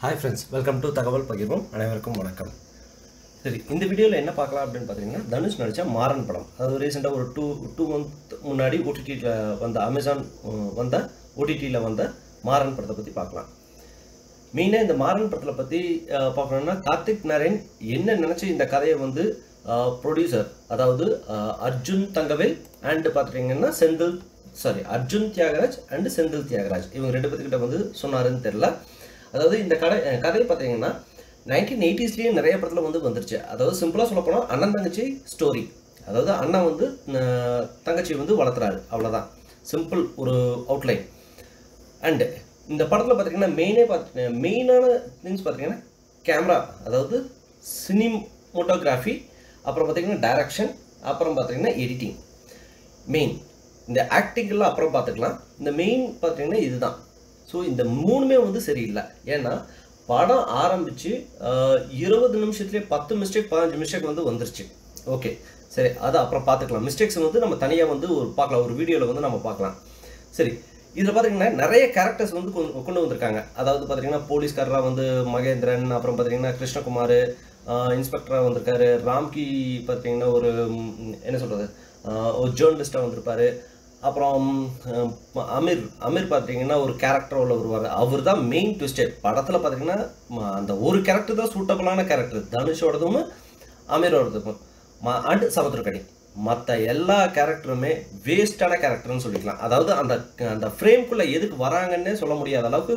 hi friends welcome to தகவல் பகிர்வோம் அனைவருக்கும் வணக்கம் சரி இந்த வீடியோவில் என்ன பார்க்கலாம் அப்படின்னு பார்த்தீங்கன்னா தனுஷ் நடித்த மாறன் படம் அதாவது ரீசெண்டாக ஒரு டூ டூ மந்த் முன்னாடி ஓடிடியில் வந்த அமேசான் அஹ், வந்த ஓடிடியில் வந்த மாறன் படத்தை பற்றி பார்க்கலாம் மெயினாக இந்த மாறன் படத்தில் பற்றி பார்க்கணும்னா கார்த்திக் நரேன் என்ன நினச்சி இந்த கதையை வந்து ப்ரொடியூசர் அதாவது அஹ், அர்ஜுன் தங்கவேல் அண்ட் பார்த்துட்டிங்கன்னா செந்தில் சாரி அர்ஜுன் தியாகராஜ் அண்ட் செந்தில் தியாகராஜ் இவங்க ரெண்டு பேர்த்துக்கிட்ட வந்து சொன்னாருன்னு தெரில அதாவது இந்த கதை அஹ், கதை பார்த்தீங்கன்னா நைன்டீன் எயிட்டிஸ்லேயே நிறைய படத்தில் வந்து வந்துருச்சு அதாவது சிம்பிளாக சொல்ல போனால் அண்ணன் தங்கச்சி ஸ்டோரி அதாவது அண்ணன் வந்து அஹ், தங்கச்சி வந்து வளர்த்துறாரு அவ்வளோதான் சிம்பிள் ஒரு அவுட்லைன் அண்டு இந்த படத்தில் பார்த்தீங்கன்னா மெயினே பார்த்து மெயினான திங்ஸ் பார்த்தீங்கன்னா கேமரா அதாவது சினிமோட்டோகிராஃபி அப்புறம் பார்த்தீங்கன்னா டைரக்ஷன் அப்புறம் பார்த்தீங்கன்னா எடிட்டிங் மெயின் இந்த ஆக்டிங்கெல்லாம் அப்புறம் பார்த்துக்கலாம் இந்த மெயின் பார்த்தீங்கன்னா இதுதான் ஸோ இந்த மூணுமே வந்து சரியில்லை ஏன்னா படம் ஆரம்பித்து இருபது நிமிஷத்துலேயே பத்து மிஸ்டேக் பதினஞ்சு மிஸ்டேக் வந்து வந்துருச்சு ஓகே சரி அது அப்புறம் பார்த்துக்கலாம் மிஸ்டேக்ஸ் வந்து நம்ம தனியாக வந்து ஒரு பார்க்கலாம் ஒரு வீடியோவில் வந்து நம்ம பார்க்கலாம் சரி இதில் பார்த்தீங்கன்னா நிறைய கேரக்டர்ஸ் வந்து கொண்டு கொண்டு வந்திருக்காங்க அதாவது பார்த்தீங்கன்னா போலீஸ்காரராக வந்து மகேந்திரன் அப்புறம் பார்த்தீங்கன்னா கிருஷ்ணகுமார் இன்ஸ்பெக்டராக வந்திருக்காரு ராம்கி பார்த்தீங்கன்னா ஒரு ம், என்ன சொல்கிறது ஒரு ஜேர்னலிஸ்டாக வந்திருப்பாரு அப்புறம் அஹ், அமீர் அமீர் பார்த்தீங்கன்னா ஒரு கேரக்டர் உள்ள வருவார் அவர் தான் மெயின் ட்விஸ்டே படத்தில் பார்த்தீங்கன்னா ம, அந்த ஒரு கேரக்டர் தான் சூட்டபுளான கேரக்டர் தனுஷோடதும் அமீரோடதும் அண்ட் சமுத்திரக்கணி மற்ற எல்லா கேரக்டருமே வேஸ்டான கேரக்டர்னு சொல்லிக்கலாம் அதாவது அந்த அந்த ஃப்ரேம்குள்ளே எதுக்கு வராங்கன்னே சொல்ல முடியாத அளவுக்கு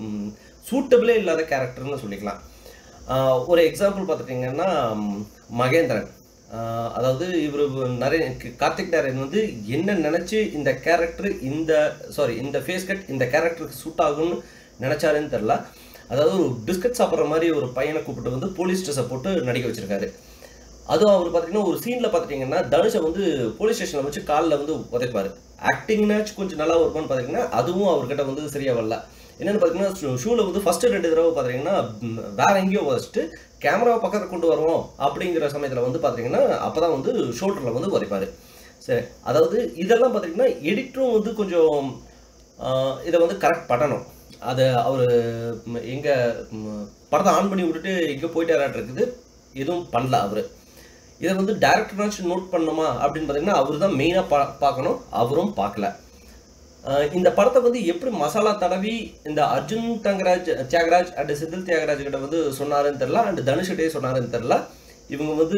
சூட்டபிளே இல்லாத கேரக்டர்னு சொல்லிக்கலாம் ஆஹ் ஒரு எக்ஸாம்பிள் பார்த்துட்டிங்கன்னா ம், மகேந்திரன் ஆஹ் அதாவது இவர் நிறைய கார்த்திக் நாராயண் வந்து என்ன நினச்சி இந்த கேரக்டர் இந்த சாரி இந்த ஃபேஸ் கட் இந்த கேரக்டருக்கு சூட் ஆகும்னு நினச்சாருன்னு தெரில அதாவது ஒரு பிஸ்கட் சாப்பிட்ற மாதிரி ஒரு பையனை கூப்பிட்டு வந்து போலீஸ் ட்ரெஸ்ஸை போட்டு நடிக்க வச்சிருக்காரு அதுவும் அவர் பார்த்தீங்கன்னா ஒரு சீனில் பார்த்துட்டிங்கன்னா தனுஷை வந்து போலீஸ் ஸ்டேஷனில் வச்சு காலில் வந்து உதைப்பார் ஆக்டிங்னாச்சும் கொஞ்சம் நல்லா இருக்கும்னு பார்த்தீங்கன்னா அதுவும் அவர்கிட்ட வந்து சரியாக வரல என்னென்னு பார்த்தீங்கன்னா ஷூவில் வந்து ஃபஸ்ட்டு ரெண்டு தடவை பார்த்தீங்கன்னா ம், வேற எங்கேயோ வச்சுட்டு கேமராவை பக்கத்தில் கொண்டு வருவோம் அப்படிங்கிற சமயத்தில் வந்து பார்த்தீங்கன்னா அப்போ தான் வந்து ஷோல்டரில் வந்து உதைப்பார் சரி அதாவது இதெல்லாம் பார்த்தீங்கன்னா எடிட்டரும் வந்து கொஞ்சம் ஆஹ், இதை வந்து கரெக்ட் பண்ணணும் அதை அவர் எங்கே படத்தை ஆன் பண்ணி விட்டுட்டு எங்கே போயிட்டாராட்டு இருக்குது எதுவும் பண்ணல அவர் இதை வந்து டேரக்டர்னாச்சும் நோட் பண்ணணுமா அப்படின்னு பார்த்தீங்கன்னா அவர் தான் மெயினாக பா பார்க்கணும் அவரும் பார்க்கல ஆஹ் இந்த படத்தை வந்து எப்படி மசாலா தடவி இந்த அர்ஜுன் தங்கராஜ் தியாகராஜ் அண்ட் செந்தில் தியாகராஜ் கிட்ட வந்து சொன்னாருன்னு தெரில அண்ட் தனுஷ்கிட்டே சொன்னாருன்னு தெரில இவங்க வந்து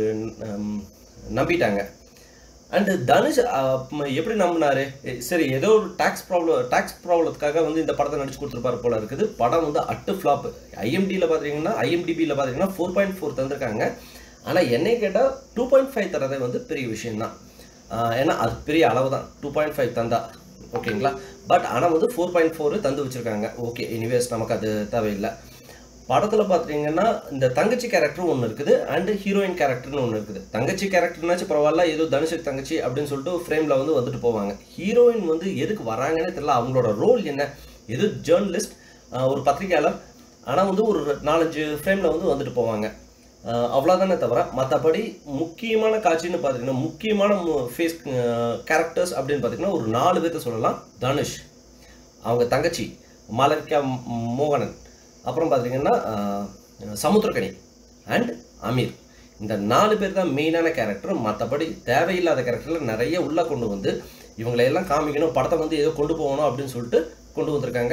ஹம், நம்பிட்டாங்க அண்டு தனுஷ் ஆஹ், ம- எப்படி நம்பினாரு எ- சரி ஏதோ ஒரு டாக்ஸ் ப்ராப்ளம் டாக்ஸ் ப்ராப்ளத்துக்காக வந்து இந்த படத்தை நடிச்சு கொடுத்துருப்பாரு போல இருக்குது படம் வந்து அட்டு ஃப்ளாப் ஐஎம்டியில் பார்த்தீங்கன்னா ஐஎம்டிபியில் பார்த்தீங்கன்னா ஃபோர் பாயிண்ட் ஃபோர் தந்திருக்காங்க ஆனால் என்னை கேட்டால் டூ பாயிண்ட் ஃபைவ் தரதே வந்து பெரிய விஷயம்தான் ஆஹ், ஏன்னா அது பெரிய அளவு தான் டூ பாயிண்ட் ஃபைவ் தந்தா ஓகேங்களா பட் ஆனால் வந்து ஃபோர் பாயிண்ட் ஃபோர் தந்து வச்சுருக்காங்க ஓகே எனிவேஸ் நமக்கு அது தேவையில்லை படத்தில் பார்த்தீங்கன்னா இந்த தங்கச்சி கேரக்டர் ஒன்று இருக்குது அண்டு ஹீரோயின் கேரக்டர்னு ஒன்று இருக்குது தங்கச்சி கேரக்டர்னாச்சும் பரவாயில்ல ஏதோ தனுஷுக்கு தங்கச்சி அப்படின்னு சொல்லிட்டு ஃப்ரேமில் வந்து வந்துட்டு போவாங்க ஹீரோயின் வந்து எதுக்கு வராங்கன்னே தெரியல அவங்களோட ரோல் என்ன எது ஜேர்னலிஸ்ட் ஒரு பத்திரிகையாளர் ஆனால் வந்து ஒரு நாலஞ்சு ஃப்ரேமில் வந்து வந்துட்டு போவாங்க ஆஹ் அவ்வளோதானே தவிர மற்றபடி முக்கியமான காட்சின்னு பார்த்தீங்கன்னா முக்கியமான ஃபேஸ் கேரக்டர்ஸ் அப்படின்னு பார்த்தீங்கன்னா ஒரு நாலு பேர்த்த சொல்லலாம் தனுஷ் அவங்க தங்கச்சி மாலவிகா ம- மோகனன் அப்புறம் பார்த்தீங்கன்னா ஆஹ், சமுத்திரக்கனி அண்ட் அமீர் இந்த நாலு பேர் தான் மெயினான கேரக்டர் மற்றபடி தேவையில்லாத கேரக்டரில் நிறைய உள்ளே கொண்டு வந்து இவங்களை எல்லாம் காமிக்கணும் படத்தை வந்து ஏதோ கொண்டு போகணும் அப்படின்னு சொல்லிட்டு கொண்டு வந்திருக்காங்க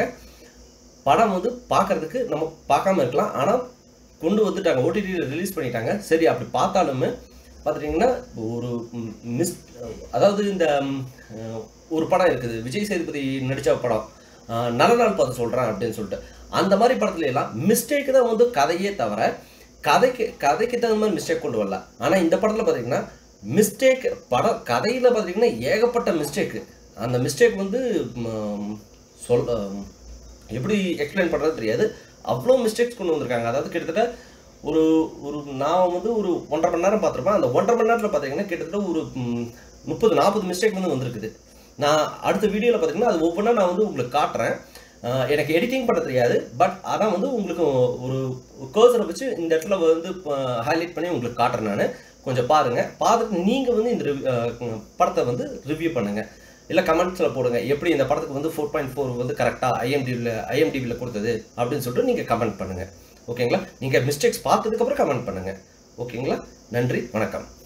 படம் வந்து பார்க்கறதுக்கு நம்ம பார்க்காம இருக்கலாம் ஆனால் கொண்டு வந்துட்டாங்க ஓடிடியில் ரிலீஸ் பண்ணிட்டாங்க சரி அப்படி பார்த்தாலுமே பார்த்துட்டிங்கன்னா ஒரு மிஸ் அதாவது இந்த ம், அஹ், ஒரு படம் இருக்குது விஜய் சேதுபதி நடித்த படம் அஹ், நல்ல நாள் பார்த்து சொல்கிறேன் அப்படின்னு சொல்லிட்டு அந்த மாதிரி படத்துல எல்லாம் மிஸ்டேக் தான் வந்து கதையே தவிர கதைக்கு கதைக்கு தகுந்த மாதிரி மிஸ்டேக் கொண்டு வரல ஆனால் இந்த படத்தில் பார்த்தீங்கன்னா மிஸ்டேக் படம் கதையில் பார்த்தீங்கன்னா ஏகப்பட்ட மிஸ்டேக்கு அந்த மிஸ்டேக் வந்து ம், சொல் ம், எப்படி எக்ஸ்பிளைன் பண்ணுறது தெரியாது அவ்வளோ மிஸ்டேக்ஸ் கொண்டு வந்திருக்காங்க அதாவது கிட்டத்தட்ட ஒரு ஒரு நான் வந்து ஒரு ஒன்றரை மணி நேரம் பார்த்துருப்பேன் அந்த ஒன்றரை மணி நேரத்தில் பார்த்தீங்கன்னா கிட்டத்தட்ட ஒரு ம், முப்பது நாற்பது மிஸ்டேக் வந்து வந்திருக்குது நான் அடுத்த வீடியோவில் பார்த்தீங்கன்னா அது ஒவ்வொன்றா நான் வந்து உங்களுக்கு காட்டுறேன் அஹ் எனக்கு எடிட்டிங் பண்ண தெரியாது பட் அதான் வந்து உங்களுக்கு ஒரு கர்சரை வச்சு இந்த இடத்துல வந்து ஹைலைட் பண்ணி உங்களுக்கு காட்டுறேன் நான் கொஞ்சம் பாருங்கள் பார்த்துட்டு நீங்கள் வந்து இந்த review- அஹ் படத்தை வந்து ரிவ்யூ பண்ணுங்கள் இல்லை கமெண்ட்ஸில் போடுங்க எப்படி இந்த படத்துக்கு வந்து ஃபோர் பாயிண்ட் ஃபோர் வந்து கரெக்டாக ஐஎம்டிவில் ஐஎம்டிவியில் கொடுத்தது அப்படின்னு சொல்லிட்டு நீங்கள் கமெண்ட் பண்ணுங்கள் ஓகேங்களா நீங்கள் மிஸ்டேக்ஸ் பார்த்ததுக்கப்புறம் கமெண்ட் பண்ணுங்கள் ஓகேங்களா நன்றி வணக்கம்